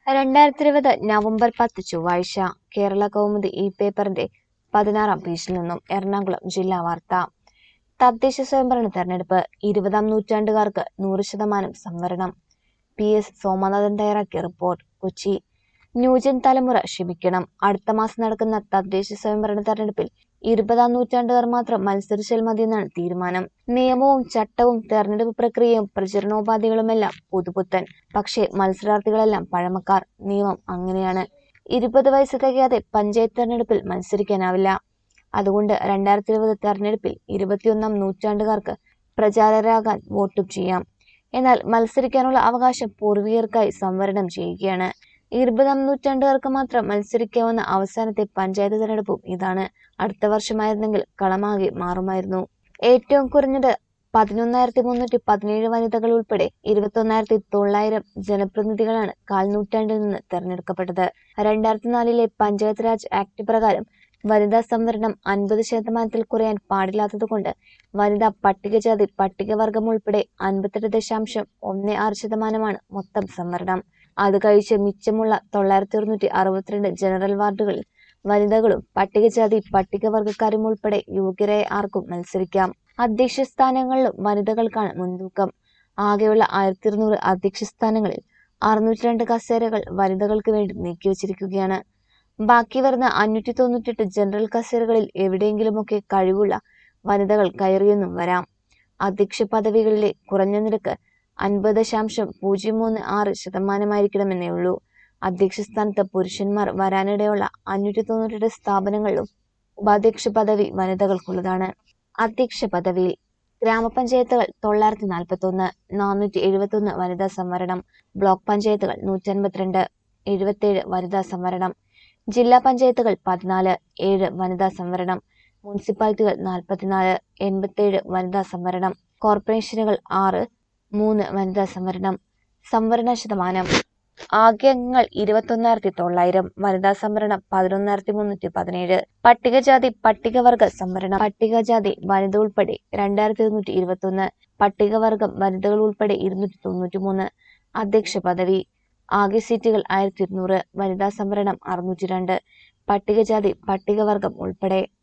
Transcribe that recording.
രണ്ടായിരത്തി ഇരുപത് നവംബർ പത്ത് ചൊവ്വാഴ്ച കേരള കൗമുദി ഈ പേപ്പറിന്റെ പതിനാറാം പേജിൽ നിന്നും എറണാകുളം ജില്ലാ വാർത്ത തദ്ദേശ സ്വയംഭരണ തെരഞ്ഞെടുപ്പ് ഇരുപതാം നൂറ്റാണ്ടുകാർക്ക് നൂറ് ശതമാനം സംവരണം പി എസ് സോമനാഥൻ തയ്യാറാക്കിയ റിപ്പോർട്ട് കൊച്ചി ന്യൂജൻ തലമുറ ക്ഷമിക്കണം അടുത്ത മാസം നടക്കുന്ന തദ്ദേശ സ്വയംഭരണ തെരഞ്ഞെടുപ്പിൽ ഇരുപതാം നൂറ്റാണ്ടുകാർ മാത്രം മത്സരിച്ചാൽ മതിയെന്നാണ് തീരുമാനം നിയമവും ചട്ടവും തെരഞ്ഞെടുപ്പ് പ്രക്രിയയും പ്രചരണോപാധികളുമെല്ലാം പുതുപുത്തൻ പക്ഷേ മത്സരാർത്ഥികളെല്ലാം പഴമക്കാർ നിയമം അങ്ങനെയാണ് ഇരുപത് വയസ്സ് തികയാതെ പഞ്ചായത്ത് തെരഞ്ഞെടുപ്പിൽ മത്സരിക്കാനാവില്ല അതുകൊണ്ട് രണ്ടായിരത്തി ഇരുപത് തെരഞ്ഞെടുപ്പിൽ ഇരുപത്തിയൊന്നാം നൂറ്റാണ്ടുകാർക്ക് പ്രചാരകരാകാൻ വോട്ടും ചെയ്യാം എന്നാൽ മത്സരിക്കാനുള്ള അവകാശം പൂർവികർക്കായി സംവരണം ചെയ്യുകയാണ് ഇരുപതാം നൂറ്റാണ്ടുകാർക്ക് മാത്രം മത്സരിക്കാവുന്ന അവസാനത്തെ പഞ്ചായത്ത് തെരഞ്ഞെടുപ്പും ഇതാണ് അടുത്ത വർഷമായിരുന്നെങ്കിൽ കളമാകെ മാറുമായിരുന്നു ഏറ്റവും കുറഞ്ഞത് പതിനൊന്നായിരത്തി മുന്നൂറ്റി പതിനേഴ് വനിതകൾ ഉൾപ്പെടെ ഇരുപത്തൊന്നായിരത്തി തൊള്ളായിരം ജനപ്രതിനിധികളാണ് കാൽനൂറ്റാണ്ടിൽ നിന്ന് തെരഞ്ഞെടുക്കപ്പെട്ടത് രണ്ടായിരത്തി നാലിലെ പഞ്ചായത്ത് രാജ് ആക്ട് പ്രകാരം വനിതാ സംവരണം അൻപത് ശതമാനത്തിൽ കുറയാൻ പാടില്ലാത്തതുകൊണ്ട് വനിതാ പട്ടികജാതി പട്ടികവർഗം ഉൾപ്പെടെ അൻപത്തെട്ട് ദശാംശം ഒന്ന് ആറ് ശതമാനമാണ് മൊത്തം സംവരണം അത് കഴിച്ച് മിച്ചമുള്ള തൊള്ളായിരത്തി ഒരുന്നൂറ്റി അറുപത്തിരണ്ട് ജനറൽ വാർഡുകളിൽ വനിതകളും പട്ടികജാതി പട്ടികവർഗക്കാരും ഉൾപ്പെടെ യോഗ്യരായ ആർക്കും മത്സരിക്കാം അധ്യക്ഷ സ്ഥാനങ്ങളിലും വനിതകൾക്കാണ് മുൻതൂക്കം ആകെയുള്ള ആയിരത്തി ഇരുന്നൂറ് അധ്യക്ഷ സ്ഥാനങ്ങളിൽ അറുന്നൂറ്റി രണ്ട് കസേരകൾ വനിതകൾക്ക് വേണ്ടി നീക്കിവച്ചിരിക്കുകയാണ് ബാക്കി വരുന്ന അഞ്ഞൂറ്റി തൊണ്ണൂറ്റെട്ട് ജനറൽ കസേരകളിൽ എവിടെയെങ്കിലുമൊക്കെ കഴിവുള്ള വനിതകൾ കയറിയെന്നും വരാം അധ്യക്ഷ പദവികളിലെ കുറഞ്ഞ നിരക്ക് അൻപത് ദശാംശം പൂജ്യം മൂന്ന് ആറ് ശതമാനമായിരിക്കണമെന്നേ ഉള്ളൂ അധ്യക്ഷ സ്ഥാനത്ത് പുരുഷന്മാർ വരാനിടയുള്ള അഞ്ഞൂറ്റി തൊണ്ണൂറ്റെട്ട് സ്ഥാപനങ്ങളിലും ഉപാധ്യക്ഷ പദവി വനിതകൾക്കുള്ളതാണ് അധ്യക്ഷ പദവിയിൽ ഗ്രാമപഞ്ചായത്തുകൾ തൊള്ളായിരത്തി നാൽപ്പത്തി ഒന്ന് നാനൂറ്റി എഴുപത്തി ഒന്ന് വനിതാ സംവരണം ബ്ലോക്ക് പഞ്ചായത്തുകൾ നൂറ്റി അൻപത്തിരണ്ട് എഴുപത്തേഴ് വനിതാ സംവരണം ജില്ലാ പഞ്ചായത്തുകൾ പതിനാല് ഏഴ് വനിതാ സംവരണം മുനിസിപ്പാലിറ്റികൾ നാൽപ്പത്തിനാല് എൺപത്തേഴ് വനിതാ സംവരണം കോർപ്പറേഷനുകൾ ആറ് മൂന്ന് വനിതാ സംവരണം സംവരണ ശതമാനം ആകെ അംഗങ്ങൾ ഇരുപത്തൊന്നായിരത്തി തൊള്ളായിരം വനിതാ സംവരണം പതിനൊന്നായിരത്തി മുന്നൂറ്റി പതിനേഴ് പട്ടികജാതി പട്ടികവർഗ സംവരണം പട്ടികജാതി വനിത ഉൾപ്പെടെ രണ്ടായിരത്തി ഇരുന്നൂറ്റി ഇരുപത്തൊന്ന് പട്ടികവർഗം വനിതകൾ ഉൾപ്പെടെ ഇരുന്നൂറ്റി തൊണ്ണൂറ്റി മൂന്ന് അധ്യക്ഷ പദവി ആകെ സീറ്റുകൾ ആയിരത്തി ഇരുന്നൂറ് വനിതാ സംവരണം അറുന്നൂറ്റി രണ്ട് പട്ടികജാതി പട്ടികവർഗം ഉൾപ്പെടെ